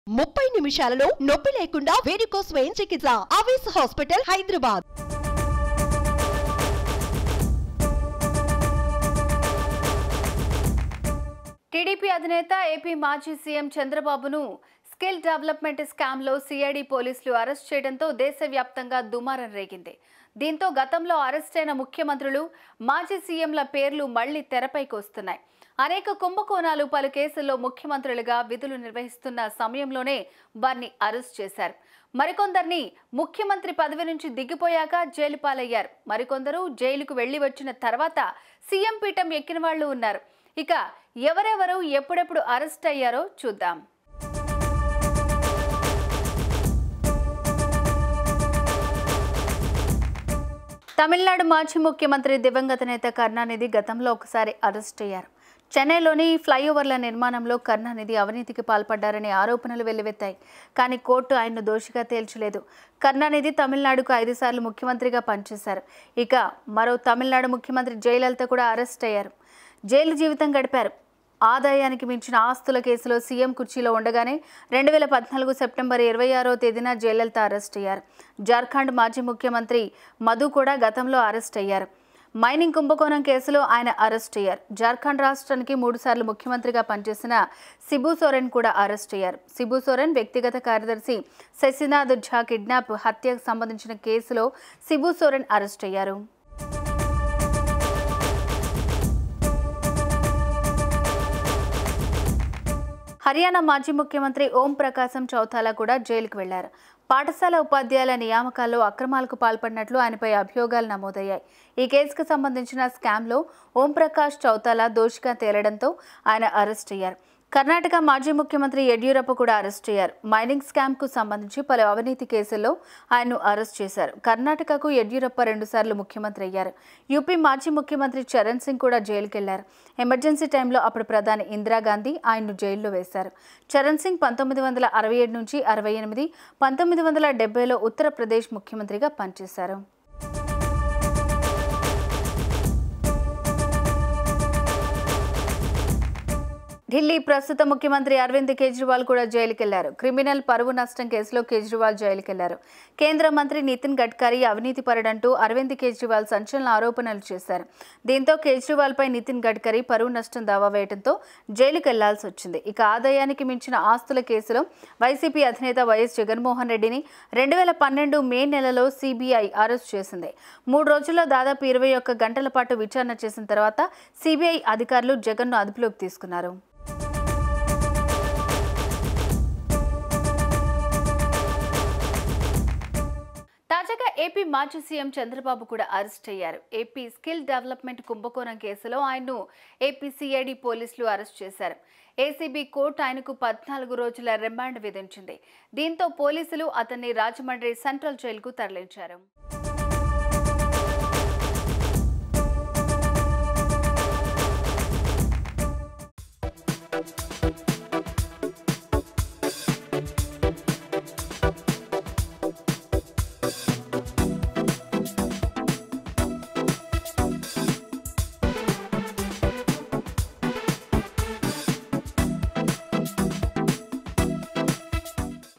ముప్పై నిమిషాలలో నొప్పి లేకుండా వేడికో స్వయం చికిత్స ఆవేశ హాస్పిటల్ హైదరాబాద్ టీడీపీ అధినేత ఏపీ మాజీ సీఎం చంద్రబాబును స్కిల్ డెవలప్మెంట్ స్కామ్లో సిఐడి పోలీసులు అరెస్ట్ చేయడంతో దేశవ్యాప్తంగా దుమారం రేగింది దీంతో గతంలో అరెస్ట్ అయిన ముఖ్యమంత్రులు మాజీ సీఎంల పేర్లు మళ్లీ తెరపైకి వస్తున్నాయి అనేక కుంభకోణాలు పలు కేసుల్లో ముఖ్యమంత్రులుగా విధులు నిర్వహిస్తున్న సమయంలోనే వారిని అరెస్ట్ చేశారు మరికొందరిని ముఖ్యమంత్రి పదవి నుంచి దిగిపోయాక జైలు పాలయ్యారు మరికొందరు జైలుకు వెళ్లి వచ్చిన తర్వాత సీఎం పీఠం ఎక్కిన వాళ్ళు ఉన్నారు ఇక ఎవరెవరు ఎప్పుడెప్పుడు అరెస్ట్ అయ్యారో చూద్దాం తమిళనాడు మాజీ ముఖ్యమంత్రి దివంగత నేత కరుణానిధి గతంలో ఒకసారి అరెస్ట్ అయ్యారు చెన్నైలోని ఫ్లైఓవర్ల నిర్మాణంలో కరుణానిధి అవినీతికి పాల్పడ్డారనే ఆరోపణలు వెల్లువెత్తాయి కానీ కోర్టు ఆయన్ను దోషిగా తేల్చలేదు కరుణానిధి తమిళనాడుకు ఐదుసార్లు ముఖ్యమంత్రిగా పనిచేశారు ఇక మరో తమిళనాడు ముఖ్యమంత్రి జయలలిత కూడా అరెస్ట్ అయ్యారు జైలు జీవితం గడిపారు ఆదాయానికి మించిన ఆస్తుల కేసులో సీఎం కుర్చీలో ఉండగానే రెండు వేల పద్నాలుగు సెప్టెంబర్ ఇరవై ఆరో తేదీన జయలలిత అరెస్ట్ అయ్యారు జార్ఖండ్ మాజీ ముఖ్యమంత్రి మధు కూడా గతంలో అరెస్ట్ అయ్యారు మైనింగ్ కుంభకోణం కేసులో ఆయన అరెస్ట్ అయ్యారు జార్ఖండ్ రాష్ట్రానికి మూడుసార్లు ముఖ్యమంత్రిగా పనిచేసిన సిబు సోరెన్ కూడా అరెస్ట్ అయ్యారు సిబు సోరెన్ వ్యక్తిగత కార్యదర్శి శశినాథ్ ఝా కిడ్నాప్ హత్యకు సంబంధించిన కేసులో సిబు సోరెన్ అరెస్ట్ అయ్యారు హర్యానా మాజీ ముఖ్యమంత్రి ఓం ప్రకాశం చౌతాలా కూడా జైలుకు వెళ్లారు పాఠశాల ఉపాధ్యాయుల నియామకాల్లో అక్రమాలకు పాల్పడినట్లు ఆయనపై అభియోగాలు నమోదయ్యాయి ఈ కేసుకు సంబంధించిన స్కామ్లో ఓం ప్రకాష్ చౌతాలా దోషిగా తేలడంతో ఆయన అరెస్ట్ అయ్యారు కర్ణాటక మాజీ ముఖ్యమంత్రి యడ్యూరప్ప కూడా అరెస్ట్ అయ్యారు మైనింగ్ స్కామ్కు సంబంధించి పలు అవినీతి కేసుల్లో ఆయన్ను అరెస్ట్ చేశారు కర్ణాటకకు యడ్యూరప్ప రెండుసార్లు ముఖ్యమంత్రి అయ్యారు యూపీ మాజీ ముఖ్యమంత్రి చరణ్ సింగ్ కూడా జైలుకెళ్లారు ఎమర్జెన్సీ టైంలో అప్పుడు ప్రధాని ఇందిరాగాంధీ ఆయన్ను జైల్లో వేశారు చరణ్ సింగ్ పంతొమ్మిది వందల అరవై ఏడు నుంచి అరవై ఎనిమిది పంతొమ్మిది వందల డెబ్బైలో ఉత్తరప్రదేశ్ ముఖ్యమంత్రిగా పనిచేశారు ఢిల్లీ ప్రస్తుత ముఖ్యమంత్రి అరవింద్ కేజ్రీవాల్ కూడా జైలుకెళ్లారు క్రిమినల్ పరువు నష్టం కేసులో కేజ్రీవాల్ జైలుకెళ్లారు కేంద్ర మంత్రి నితిన్ గడ్కరీ అవినీతి పరుడంటూ అరవింద్ కేజ్రీవాల్ సంచలన ఆరోపణలు చేశారు దీంతో కేజ్రీవాల్ పై నితిన్ గడ్కరీ పరువు నష్టం దావా వేయడంతో జైలుకు వెళ్లాల్సి వచ్చింది ఇక ఆదాయానికి మించిన ఆస్తుల కేసులో వైసీపీ అధినేత వైఎస్ జగన్మోహన్ రెడ్డిని రెండు వేల పన్నెండు మే నెలలో సిబిఐ అరెస్ట్ చేసింది మూడు రోజుల్లో దాదాపు ఇరవై ఒక్క గంటల పాటు విచారణ చేసిన తర్వాత సిబిఐ అధికారులు జగన్ను అదుపులోకి తీసుకున్నారు తాజాగా ఏపీ మాజీ సీఎం చంద్రబాబు కూడా అరెస్ట్ అయ్యారు ఏపీ స్కిల్ డెవలప్మెంట్ కుంభకోణం కేసులో ఆయన్ను ఏపీ సిఐడి పోలీసులు అరెస్ట్ చేశారు ఏసీబీ కోర్టు ఆయనకు పద్నాలుగు రోజుల రిమాండ్ విధించింది దీంతో పోలీసులు అతన్ని రాజమండ్రి సెంట్రల్ జైలుకు తరలించారు